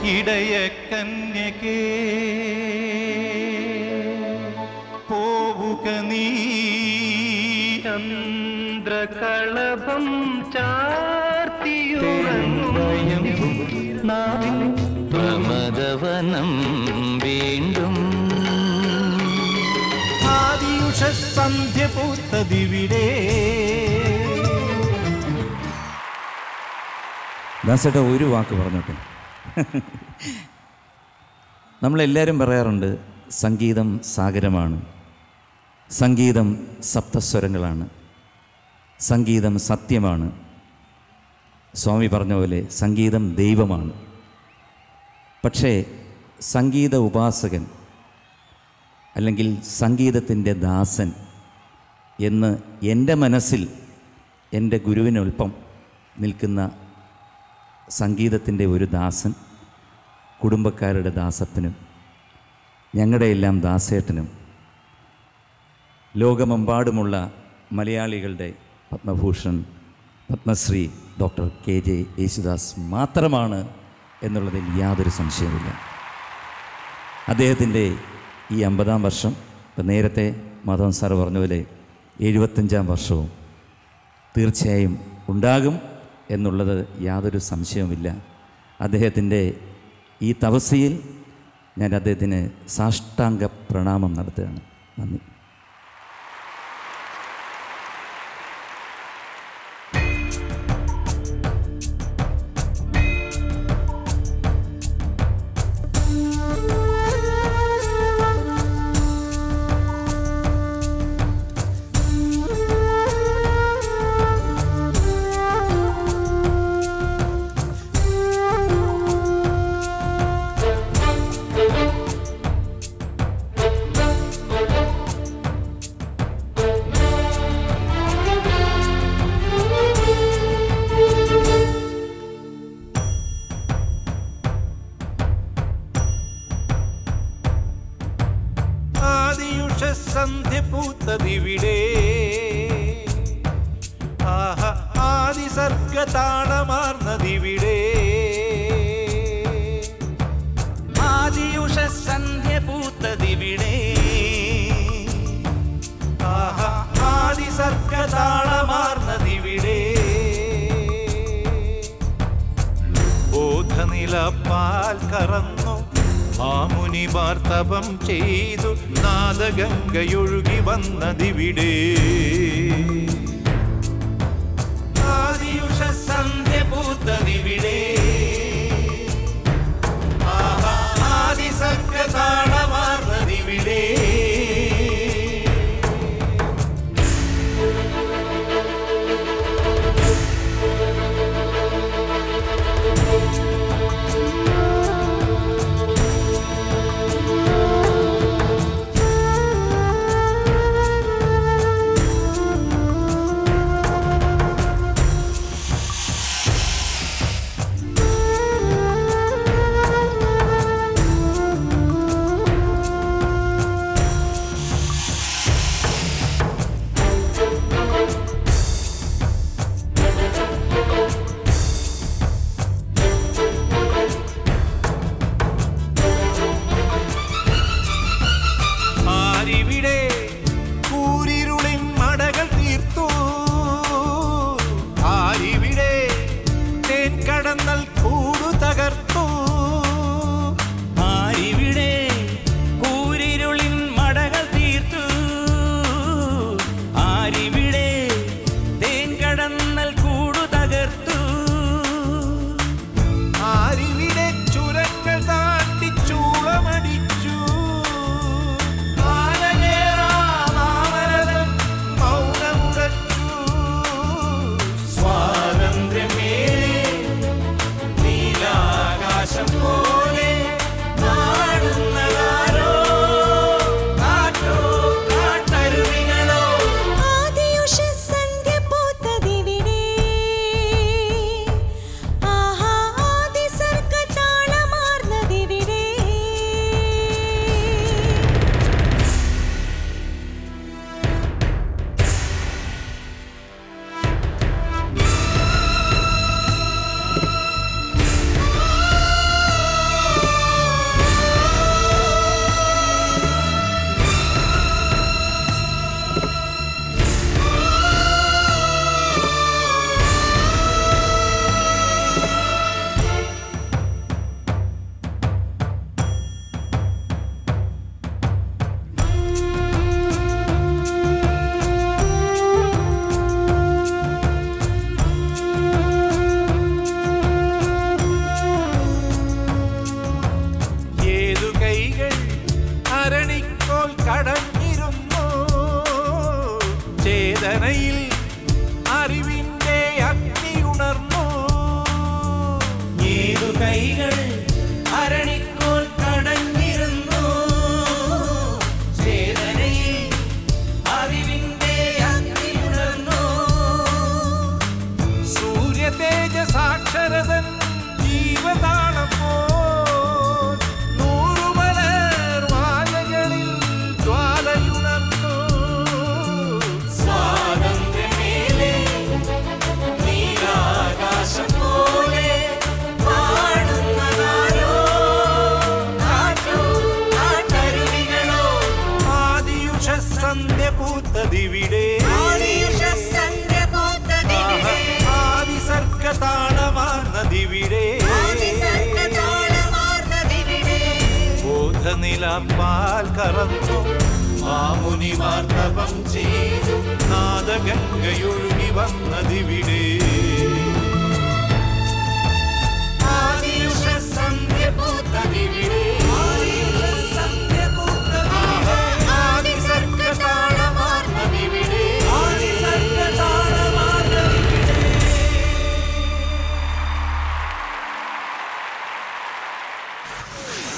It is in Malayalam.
ഇടയ കന്യകേ പോവുക നീ ചന്ദ്രകളഭം ചാർത്തിയുറങ്ങും പ്രമദവനം വീണ്ടും ആദിയുഷ സന്ധ്യ പൂത്തതിവിടെ ദാസേട്ട ഒരു വാക്ക് പറഞ്ഞോട്ടെ നമ്മളെല്ലാവരും പറയാറുണ്ട് സംഗീതം സാഗരമാണ് സംഗീതം സപ്തസ്വരങ്ങളാണ് സംഗീതം സത്യമാണ് സ്വാമി പറഞ്ഞ പോലെ സംഗീതം ദൈവമാണ് പക്ഷേ സംഗീത ഉപാസകൻ അല്ലെങ്കിൽ സംഗീതത്തിൻ്റെ ദാസൻ എന്ന് എൻ്റെ മനസ്സിൽ എൻ്റെ ഗുരുവിനൊൽപ്പം നിൽക്കുന്ന സംഗീതത്തിൻ്റെ ഒരു ദാസൻ കുടുംബക്കാരുടെ ദാസപ്പനും ഞങ്ങളുടെ എല്ലാം ദാസേട്ടനും ലോകമെമ്പാടുമുള്ള മലയാളികളുടെ Padma Bhushan Padma Shri doctor K J Yesudas മാത്രമാണ് എന്നുള്ളതിൽ യാതൊരു സംശയവുമില്ല അദ്ദേഹത്തിൻ്റെ ഈ അമ്പതാം വർഷം ഇപ്പം നേരത്തെ മാധവൻ സാർ പറഞ്ഞ പോലെ എഴുപത്തഞ്ചാം വർഷവും തീർച്ചയായും ഉണ്ടാകും എന്നുള്ളത് യാതൊരു സംശയവുമില്ല അദ്ദേഹത്തിൻ്റെ ഈ തപസ്യയിൽ ഞാൻ അദ്ദേഹത്തിന് സാഷ്ടാംഗ പ്രണാമം നടത്തുകയാണ് നന്ദി ആദിയുഷ സന്ധ്യ പൂത്തതിവിടെ ആഹ ആദി സർഗതാളമാർന്നതിവിടെ ആദിയുഷ സന്ധ്യ പൂത്തതിവിടെ ആഹ ആദി സർഗതാളമാർന്നതിവിടെ ബോധനില പാൽ കറന്നു മാമുനിമാർ തപം ചെയ്തു നാദഗംഗയൊഴുകി വന്നതിവിടെ ആദിയുഷ സന്ധ്യ പൂത്തതിവിടെ ആഹാ, ആദിസർഗതാളമാർന്നതിവിടെ കൈകൾ അരണിക്കോൽ കടഞ്ഞിരുന്നു ചേതനയിൽ അറിവിന്റെ അഗ്നിയുണർന്നു സൂര്യ തേജസാക്ഷരതൻ ജീവതാളം പോൽ നൂറുമലർ വാലകളിൽ ജ്വാലയുണർന്നു സ്വാതന്ത്ര്യമേലെ നീലാകാശം പോലെ പാടുന്നതാരോ കാറ്റോ കാട്ടരുവികളോ ആദിയുഷ സന്ധ്യ പൂത്തതിവിടെ ആദിസർഗതാളമാർന്നതിവിടെ ബോധനിലാപ്പാൽ കറന്നു മാമുനി വാർത്തവം ചെയ്തു നാദഗംഗയൊഴുകി വന്നതിവിടെ ആദിയുഷ സന്ധ്യ പൂത്തതിവിടെ